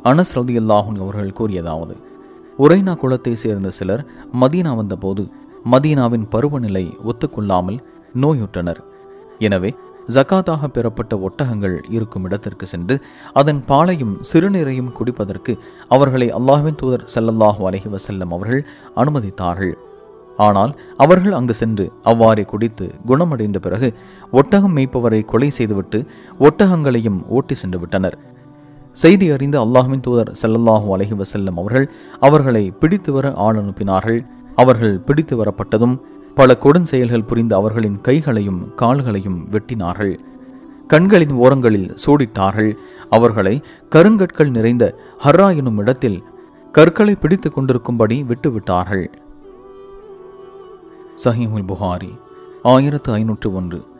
அனஸ் ரதியல்லாஹுன் அவர்கள் கூறியதாவது உரைனா குலத்தை சேர்ந்த சிலர் மதீனா வந்தபோது மதீனாவின் பருவநிலை ஒத்துக்கொள்ளாமல் நோயுற்றனர் எனவே ஜகாத்தாக பெறப்பட்ட ஒட்டகங்கள் இருக்கும் இடத்திற்கு சென்று அதன் பாலையும் சிறுநீரையும் குடிப்பதற்கு அவர்களை அல்லாஹ்வின் தூதர் ஸல்லல்லாஹு அலைஹி வஸல்லம் அவர்கள் அனுமதித்தார்கள் ஆனால் அவர்கள் அங்கு சென்று அவ்வாறே குடித்து குணமடைந்த பிறகு ஒட்டகம் மேய்ப்பவரை கொலை செய்துவிட்டு ஒட்டகங்களையும் ஓட்டி சென்று விட்டனர் செய்தி அறிந்த அல்லாஹ்வின் தூதர் ஸல்லல்லாஹு அலைஹி வஸல்லம் அவர்கள் அவர்களை பிடித்து வர ஆள் அனுப்பினார்கள் அவர்கள் பிடித்து வரப்பட்டதும் பல கொடும் செயல்கள் புரிந்த அவர்களின் கைகளையும் கால்களையும் வெட்டினார்கள் கண்களின் ஓரங்களில் சூடிட்டார்கள் அவர்களை கருங்கற்கள் நிறைந்த ஹர்ரா எனும் இடத்தில் கற்களை பிடித்துக் கொண்டிருக்கும்படி விட்டுவிட்டார்கள் சஹீஹுல் புகாரி ஆயிரத்து ஐநூற்று ஒன்று